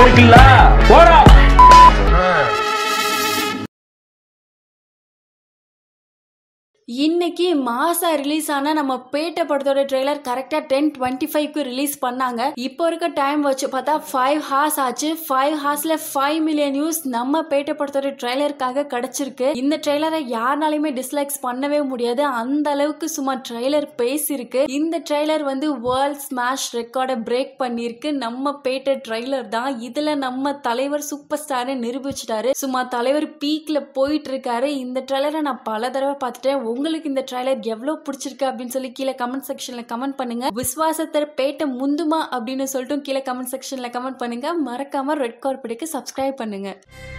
இருக்குல்ல போடா இன்னைக்கு மாசா ரிலீஸ் ஆன நம்ம பேட்ட படத்தோட ட்ரெய்லர் கரெக்டா டென் டுவெண்ட்டி ஃபைவ்க்கு ரிலீஸ் பண்ணாங்க இப்போ இருக்க டைம் வச்சு பார்த்தா ஃபைவ் ஹார்ஸ் ஆச்சு ஃபைவ் ஹார்ஸ்ல ஃபைவ் மில்லியன் நியூஸ் நம்ம பேட்ட படத்தோட ட்ரெய்லருக்காக கிடைச்சிருக்கு இந்த ட்ரெய்லரை யாருனாலையுமே டிஸ்லைக்ஸ் பண்ணவே முடியாது அந்த அளவுக்கு சும்மா ட்ரெய்லர் பேசியிருக்கு இந்த ட்ரெய்லர் வந்து வேர்ல்ட் ஸ்மாஷ் ரெக்கார்டை பிரேக் பண்ணியிருக்கு நம்ம பேட்ட ட்ரெய்லர் தான் இதுல நம்ம தலைவர் சூப்பர் ஸ்டாரை நிரூபிச்சிட்டாரு சும்மா தலைவர் பீக்ல போயிட்டு இருக்காரு இந்த ட்ரெய்லரை நான் பல தடவை பார்த்துட்டேன் உங்களுக்கு இந்த ட்ரெய்லர் எவ்வளவு பிடிச்சிருக்கு அப்படின்னு சொல்லி கீழே கமெண்ட் செக்ஷன்ல கமெண்ட் பண்ணுங்க விஸ்வாசத்தை பேட்ட முந்துமா அப்படின்னு சொல்லிட்டு கீழே கமெண்ட் செக்ஷன்ல கமெண்ட் பண்ணுங்க மறக்காம ரெட் கார்பெட்டுக்கு சப்ஸ்கிரைப் பண்ணுங்க